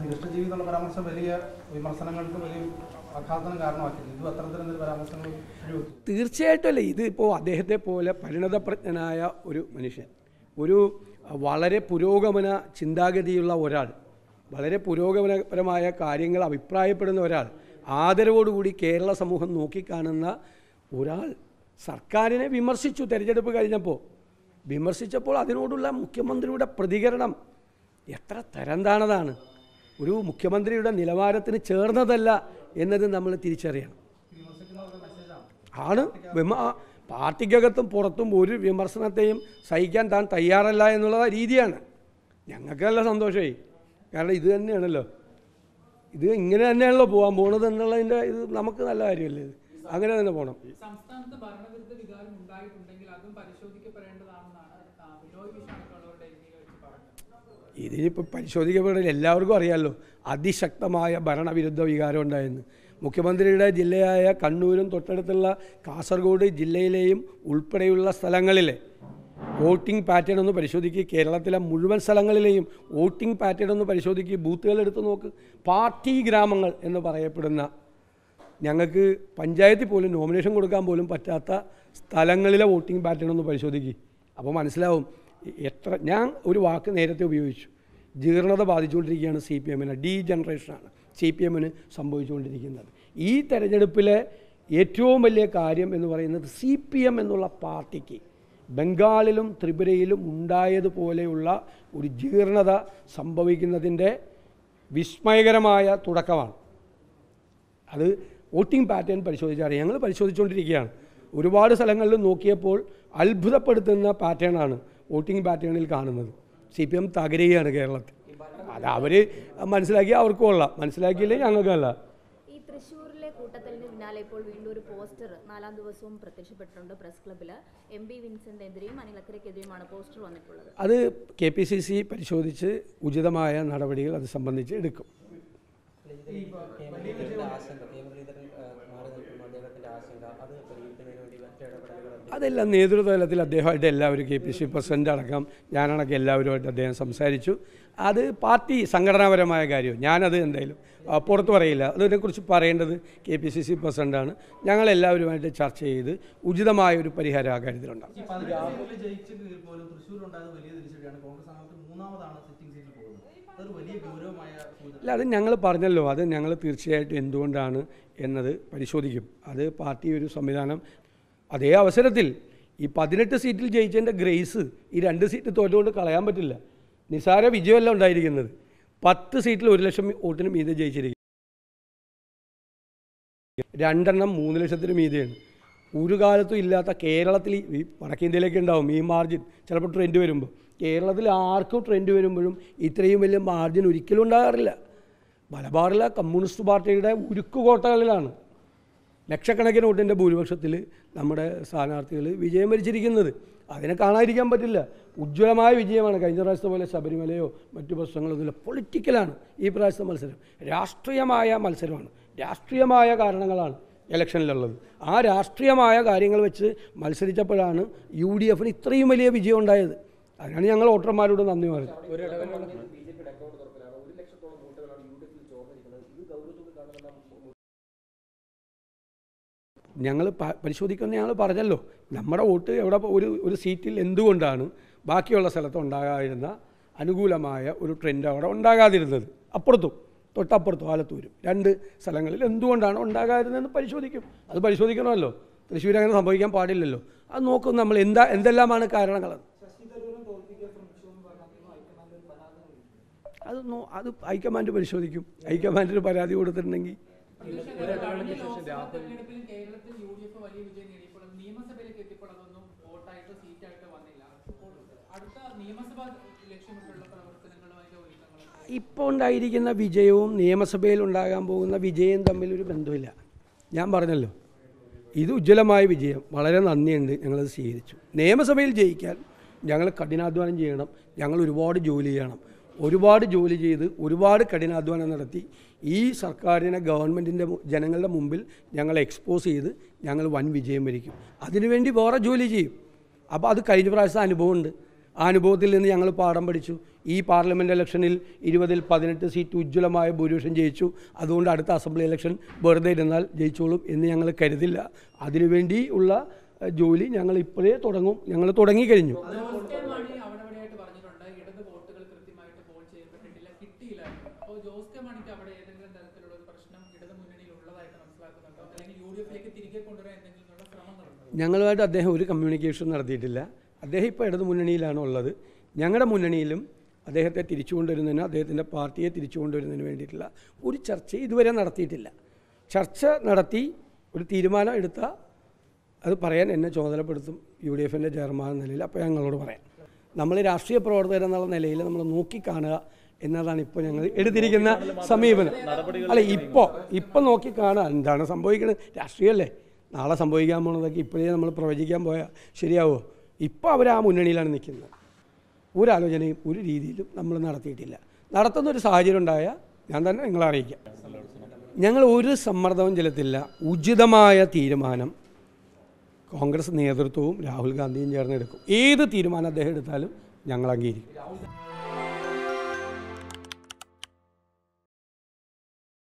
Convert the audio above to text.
ദുഷ്ടജീവി എന്നുള്ള പരാമർശം വലിയ വിമർശനങ്ങൾക്ക് വലിയ ആഘാതനം കാരണമാക്കിയിട്ടുണ്ട് ഇതും അത്തരത്തിലൊരു പരാമർശങ്ങൾ ഒഴിവാക്കി തീർച്ചയായിട്ടും അല്ല ഇത് ഇപ്പോൾ അദ്ദേഹത്തെ പോലെ പരിണതപ്രജ്ഞനായ ഒരു മനുഷ്യൻ ഒരു വളരെ പുരോഗമന ചിന്താഗതിയുള്ള ഒരാൾ വളരെ പുരോഗമനപരമായ കാര്യങ്ങൾ അഭിപ്രായപ്പെടുന്ന ഒരാൾ ആദരവോടുകൂടി കേരള സമൂഹം നോക്കിക്കാണുന്ന ഒരാൾ സർക്കാരിനെ വിമർശിച്ചു തെരഞ്ഞെടുപ്പ് കഴിഞ്ഞപ്പോൾ വിമർശിച്ചപ്പോൾ അതിനോടുള്ള മുഖ്യമന്ത്രിയുടെ പ്രതികരണം എത്ര തരം താണതാണ് ഒരു മുഖ്യമന്ത്രിയുടെ നിലവാരത്തിന് ചേർന്നതല്ല എന്നത് നമ്മൾ തിരിച്ചറിയണം ആണ് വിമ പാർട്ടിക്കകത്തും പുറത്തും ഒരു വിമർശനത്തെയും സഹിക്കാൻ താൻ തയ്യാറല്ല എന്നുള്ള രീതിയാണ് ഞങ്ങൾക്കല്ല സന്തോഷമായി കാരണം ഇത് തന്നെയാണല്ലോ ഇത് ഇങ്ങനെ തന്നെയാണല്ലോ പോകാൻ പോണത് എന്നുള്ളതിൻ്റെ ഇത് നമുക്ക് നല്ല കാര്യമല്ലേ ഇത് അങ്ങനെ തന്നെ പോകണം സംസ്ഥാനത്ത് ഭരണവിരുദ്ധ വികാരം ഉണ്ടായിട്ടുണ്ടെങ്കിൽ അതും പരിശോധിക്കപ്പെടേണ്ടതാണെന്നാണ് ആ, ബിനോയ് വിശ്വം അടക്കമുള്ളവരുടെ ഇതിൽ വെച്ച് പറഞ്ഞത് ഇതിനിപ്പോൾ പരിശോധിക്കപ്പെടുന്ന എല്ലാവർക്കും അറിയാമല്ലോ അതിശക്തമായ ഭരണവിരുദ്ധ വികാരം ഉണ്ടായെന്ന് മുഖ്യമന്ത്രിയുടെ ജില്ലയായ കണ്ണൂരും തൊട്ടടുത്തുള്ള കാസർഗോഡ് ജില്ലയിലെയും ഉൾപ്പെടെയുള്ള സ്ഥലങ്ങളിലെ വോട്ടിംഗ് പാറ്റേൺ ഒന്ന് പരിശോധിക്കുക കേരളത്തിലെ മുഴുവൻ സ്ഥലങ്ങളിലെയും വോട്ടിംഗ് പാറ്റേൺ ഒന്ന് പരിശോധിക്കുക ബൂത്തുകൾ എടുത്ത് നോക്ക് പാർട്ടി ഗ്രാമങ്ങൾ എന്ന് പറയപ്പെടുന്ന ഞങ്ങൾക്ക് പഞ്ചായത്തിൽ പോലും നോമിനേഷൻ കൊടുക്കാൻ പോലും പറ്റാത്ത സ്ഥലങ്ങളിലെ വോട്ടിംഗ് പാറ്റേൺ ഒന്ന് പരിശോധിക്കുക അപ്പോൾ മനസ്സിലാവും എത്ര ഞാൻ ഒരു വാക്ക് നേരത്തെ ഉപയോഗിച്ചു ജീർണത ബാധിച്ചുകൊണ്ടിരിക്കുകയാണ് സി പി എമ്മിന് ഡീ ജനറേഷനാണ് സി പി എമ്മിന് സംഭവിച്ചുകൊണ്ടിരിക്കുന്നത് ഈ തെരഞ്ഞെടുപ്പിലെ ഏറ്റവും വലിയ കാര്യം എന്ന് പറയുന്നത് സി പി എം എന്നുള്ള പാർട്ടിക്ക് ബംഗാളിലും ത്രിപുരയിലും ഉണ്ടായതുപോലെയുള്ള ഒരു ജീർണത സംഭവിക്കുന്നതിൻ്റെ വിസ്മയകരമായ തുടക്കമാണ് അത് വോട്ടിംഗ് പാറ്റേൺ പരിശോധിച്ചറിയാം ഞങ്ങൾ പരിശോധിച്ചുകൊണ്ടിരിക്കുകയാണ് ഒരുപാട് സ്ഥലങ്ങളിൽ നോക്കിയപ്പോൾ അത്ഭുതപ്പെടുത്തുന്ന പാറ്റേണാണ് വോട്ടിംഗ് പാറ്റേണിൽ കാണുന്നത് സി പി എം തകരുകയാണ് കേരളത്തിൽ അത് അവർ മനസ്സിലാക്കി അവർക്ക് കൊള്ളാം മനസ്സിലാക്കിയില്ലേ ഞങ്ങൾക്കല്ല ഈ തൃശ്ശൂരിലെ കൂട്ടത്തലിന് പിന്നാലെ ഇപ്പോൾ വീണ്ടും ഒരു പോസ്റ്റർ നാലാം ദിവസവും പ്രത്യക്ഷപ്പെട്ടിട്ടുണ്ട് പ്രസ് ക്ലബ്ബിൽ എം പി വിൻസെന്റിനെതിരെയും അനിലക്കരയ്ക്കെതിരെയുമാണ് പോസ്റ്റർ വന്നിട്ടുള്ളത് അത് കെ പി സി സി പരിശോധിച്ച് ഉചിതമായ നടപടികൾ അത് സംബന്ധിച്ച് എടുക്കും കേന്ദ്രീകൃതരുടെ ആശങ്ക കേന്ദ്രീകൃതൻ മാറി നിൽക്കുന്ന അദ്ദേഹത്തിന്റെ ആശങ്ക അത് പരിഹരിക്കുന്നതിന് വേണ്ടി മറ്റു ഇടപെടലുകൾ അതെല്ലാം നേതൃതലത്തിൽ അദ്ദേഹമായിട്ട് എല്ലാവരും കെ പി സി പ്രസിഡൻ്റ് അടക്കം ഞാനടക്കം എല്ലാവരുമായിട്ട് അദ്ദേഹം സംസാരിച്ചു അത് പാർട്ടി സംഘടനാപരമായ കാര്യം ഞാനത് എന്തായാലും ആ, പുറത്ത് പറയില്ല അതിനെക്കുറിച്ച് പറയേണ്ടത് കെ പി സി സി പ്രസിഡൻ്റാണ് ഞങ്ങളെല്ലാവരുമായിട്ട് ചർച്ച ചെയ്ത് ഉചിതമായ ഒരു പരിഹാരം ആ കാര്യത്തിലുണ്ടാകും ഈ പതിനെട്ട് സീറ്റിൽ ജയിച്ചെങ്കിൽ പോലും തൃശ്ശൂരുണ്ടായത് വലിയ തിരിച്ചടിയാണ് കോൺഗ്രസ് സ്ഥാനാർത്ഥി മൂന്നാമതാണ് സിറ്റിംഗ് സീറ്റിൽ പോകുന്നത് അതൊരു വലിയ ഗൗരവമായ സൂചന അല്ല അത് ഞങ്ങൾ പറഞ്ഞല്ലോ അത് ഞങ്ങൾ തീർച്ചയായിട്ടും എന്തുകൊണ്ടാണ് എന്നത് പരിശോധിക്കും അത് പാർട്ടി ഒരു സംവിധാനം അതേ അവസരത്തിൽ ഈ പതിനെട്ട് സീറ്റിൽ ജയിച്ചതിൻ്റെ ഗ്രേസ് ഈ രണ്ട് സീറ്റ് തോറ്റുകൊണ്ട് കളയാൻ പറ്റില്ല നിസാര വിജയമല്ല ഉണ്ടായിരിക്കുന്നത് പത്ത് സീറ്റിൽ ഒരു ലക്ഷം വോട്ടിന് മീതെ ജയിച്ചിരിക്കും രണ്ടെണ്ണം മൂന്ന് ലക്ഷത്തിന് മീതെയാണ് ഒരു കാലത്തും ഇല്ലാത്ത കേരളത്തിൽ ഈ വടക്കേ ഇന്ത്യയിലേക്ക് ഉണ്ടാവും ഈ മാർജിൻ ചിലപ്പോൾ ട്രെൻഡ് വരുമ്പോൾ കേരളത്തിൽ ആർക്കും ട്രെൻഡ് വരുമ്പോഴും ഇത്രയും വലിയ മാർജിൻ ഒരിക്കലും ഉണ്ടാകാറില്ല മലബാറിലെ കമ്മ്യൂണിസ്റ്റ് പാർട്ടിയുടെ ഉരുക്കുകോട്ടകളിലാണ് ലക്ഷക്കണക്കിന് വോട്ടിൻ്റെ ഭൂരിപക്ഷത്തിൽ നമ്മുടെ സ്ഥാനാർത്ഥികൾ വിജയം വരിച്ചിരിക്കുന്നത് അതിനെ കാണാതിരിക്കാൻ പറ്റില്ല ഉജ്ജ്വലമായ വിജയമാണ് കഴിഞ്ഞ പ്രാവശ്യത്തെ പോലെ ശബരിമലയോ മറ്റു പ്രശ്നങ്ങളൊന്നുമില്ല പൊളിറ്റിക്കലാണ് ഈ പ്രാവശ്യത്തെ മത്സരം രാഷ്ട്രീയമായ മത്സരമാണ് രാഷ്ട്രീയമായ കാരണങ്ങളാണ് ഇലക്ഷനിലുള്ളത് ആ രാഷ്ട്രീയമായ കാര്യങ്ങൾ വെച്ച് മത്സരിച്ചപ്പോഴാണ് യു ഡി എഫിന് ഇത്രയും വലിയ വിജയം ഉണ്ടായത് അതിനാണ് ഞങ്ങൾ വോട്ടർമാരോട് നന്ദി പറഞ്ഞത് ഒരു ഇടവേള ബി ജെ പിയുടെ അക്കൗണ്ട് തുറക്കലാണ് ഒരു ലക്ഷത്തോളം വോട്ടുകളാണ് യു ഡി എഫിൽ ചോർന്നിരിക്കുന്നത് ഇത് ഗൗരവത്തോട് കാണുന്ന ഞങ്ങൾ പരിശോധിക്കുന്ന ഞങ്ങൾ പറഞ്ഞല്ലോ നമ്മുടെ വോട്ട് എവിടെ പോ- ഒരു ഒരു സീറ്റിൽ എന്തുകൊണ്ടാണ് ബാക്കിയുള്ള സ്ഥലത്ത് ഉണ്ടാകാതിരുന്ന അനുകൂലമായ ഒരു ട്രെൻഡ് അവിടെ ഉണ്ടാകാതിരുന്നത് അപ്പുറത്തും തൊട്ടപ്പുറത്തും ആലത്തൂരും രണ്ട് സ്ഥലങ്ങളിൽ എന്തുകൊണ്ടാണ് ഉണ്ടാകാതിരുന്നതെന്ന് പരിശോധിക്കും അത് പരിശോധിക്കണമല്ലോ തൃശ്ശൂർ അങ്ങനെ സംഭവിക്കാൻ പാടില്ലല്ലോ അത് നോക്കും നമ്മൾ എന്താ എന്തെല്ലാമാണ് കാരണങ്ങൾ അത് നോ അത് ഹൈക്കമാൻഡ് പരിശോധിക്കും ഹൈക്കമാൻഡിന് പരാതി കൊടുത്തിട്ടുണ്ടെങ്കിൽ കഴിഞ്ഞ ലോക്സഭാ തെരഞ്ഞെടുപ്പിലും കേരളത്തിൽ യു ഡി എഫ് വലിയ വിജയം നേടിയപ്പോൾ അത് നിയമസഭയിലേക്ക് എത്തിയപ്പോൾ അതൊന്നും വോട്ടായിട്ടോ സീറ്റായിട്ടോ വന്നില്ല അപ്പോൾ അടുത്ത നിയമസഭ ലക്ഷ്യമിട്ടുള്ള പ്രവർത്തനങ്ങളും അതിന്റെ ഒരുക്കങ്ങളും ഇപ്പോൾ ഉണ്ടായിരിക്കുന്ന വിജയവും നിയമസഭയിൽ ഉണ്ടാകാൻ പോകുന്ന വിജയവും തമ്മിൽ ഒരു ബന്ധമില്ല ഞാൻ പറഞ്ഞല്ലോ ഇത് ഉജ്ജ്വലമായ വിജയം വളരെ നന്ദിയുണ്ട് ഞങ്ങളത് സ്വീകരിച്ചു നിയമസഭയിൽ ജയിക്കാൻ ഞങ്ങൾ കഠിനാധ്വാനം ചെയ്യണം ഞങ്ങൾ ഒരുപാട് ജോലി ചെയ്യണം ഒരുപാട് ജോലി ചെയ്ത് ഒരുപാട് കഠിനാധ്വാനം നടത്തി ഈ സർക്കാരിനെ ഗവൺമെൻറ്റിൻ്റെ ജനങ്ങളുടെ മുമ്പിൽ ഞങ്ങൾ എക്സ്പോസ് ചെയ്ത് ഞങ്ങൾ വൻ വിജയം വരിക്കും അതിനുവേണ്ടി വേറെ ജോലി ചെയ്യും അപ്പോൾ അത് കഴിഞ്ഞ പ്രാവശ്യത്തെ അനുഭവമുണ്ട് ആ അനുഭവത്തിൽ നിന്ന് ഞങ്ങൾ പാഠം പഠിച്ചു ഈ പാർലമെൻറ്റ് ഇലക്ഷനിൽ ഇരുപതിൽ പതിനെട്ട് സീറ്റ് ഉജ്ജ്വലമായ ഭൂരിപക്ഷം ജയിച്ചു അതുകൊണ്ട് അടുത്ത അസംബ്ലി ഇലക്ഷൻ വെറുതെ ഇരുന്നാൽ ജയിച്ചോളും എന്ന് ഞങ്ങൾ കരുതില്ല അതിനുവേണ്ടി ഉള്ള ഏഹ്, ജോലി ഞങ്ങൾ ഇപ്പോഴേ തുടങ്ങും ഞങ്ങൾ തുടങ്ങിക്കഴിഞ്ഞു ജോസ് കെ മാണി അവിടെ ഇവിടെയായിട്ട് പറഞ്ഞിട്ടുണ്ട് ഇടത് വോട്ടുകൾ കൃത്യമായിട്ട് പോൾ ചെയ്യപ്പെട്ടിട്ടില്ല കിട്ടിയില്ല അപ്പോൾ ജോസ് കെ മാണിക്ക് അവിടെ ഏതെങ്കിലും തരത്തിലുള്ള ഒരു പ്രശ്നം ഇടത് മുന്നണിയിൽ ഉള്ളതായിട്ട് മനസ്സിലാക്കുന്നുണ്ടോ അല്ലെങ്കിൽ യു ഡി എഫിലേക്ക് തിരികെ കൊണ്ടുവരാൻ എന്തെങ്കിലും ശ്രമങ്ങളുണ്ടോ ഞങ്ങളുമായിട്ട് അദ്ദേഹം ഒരു കമ്മ്യൂണിക്കേഷൻ നടത്തിയിട്ടില്ല അദ്ദേഹം ഇപ്പോൾ ഇടതു മുന്നണിയിലാണ് ഉള്ളത് ഞങ്ങളുടെ മുന്നണിയിലും അദ്ദേഹത്തെ തിരിച്ചു കൊണ്ടുവരുന്നതിന് അദ്ദേഹത്തിൻ്റെ പാർട്ടിയെ തിരിച്ചു കൊണ്ടുവരുന്നതിന് വേണ്ടിയിട്ടുള്ള ഒരു ചർച്ച ഇതുവരെ നടത്തിയിട്ടില്ല ചർച്ച നടത്തി ഒരു തീരുമാനം എടുത്ത അത് പറയാൻ എന്നെ ചുമതലപ്പെടുത്തും യു ഡി എഫിൻ്റെ ചെയർമാൻ എന്ന നിലയിൽ അപ്പോൾ ഞങ്ങളോട് പറയാം നമ്മൾ രാഷ്ട്രീയ പ്രവർത്തകർ എന്നുള്ള നിലയിൽ നമ്മൾ നോക്കിക്കാണുക എന്നതാണ് ഇപ്പോൾ ഞങ്ങൾ എടുത്തിരിക്കുന്ന സമീപനം അല്ല ഇപ്പോൾ ഇപ്പോൾ നോക്കി കാണുക എന്താണ് സംഭവിക്കുന്നത് രാഷ്ട്രീയമല്ലേ നാളെ സംഭവിക്കാൻ പോണതൊക്കെ ഇപ്പോഴേ നമ്മൾ പ്രവചിക്കാൻ പോയാൽ ശരിയാവുമോ ഇപ്പോൾ അവർ ആ മുന്നണിയിലാണ് നിൽക്കുന്നത് ഒരു ആലോചനയും ഒരു രീതിയിലും നമ്മൾ നടത്തിയിട്ടില്ല നടത്തുന്ന ഒരു സാഹചര്യം ഉണ്ടായാൽ ഞാൻ തന്നെ നിങ്ങളെ അറിയിക്കാം ഞങ്ങൾ ഒരു സമ്മർദ്ദവും ചെലുത്തില്ല ഉചിതമായ തീരുമാനം കോൺഗ്രസ് നേതൃത്വവും രാഹുൽ ഗാന്ധിയും ചേർന്ന് എടുക്കും ഏത് തീരുമാനം അദ്ദേഹം എടുത്താലും ഞങ്ങൾ അംഗീകരിക്കും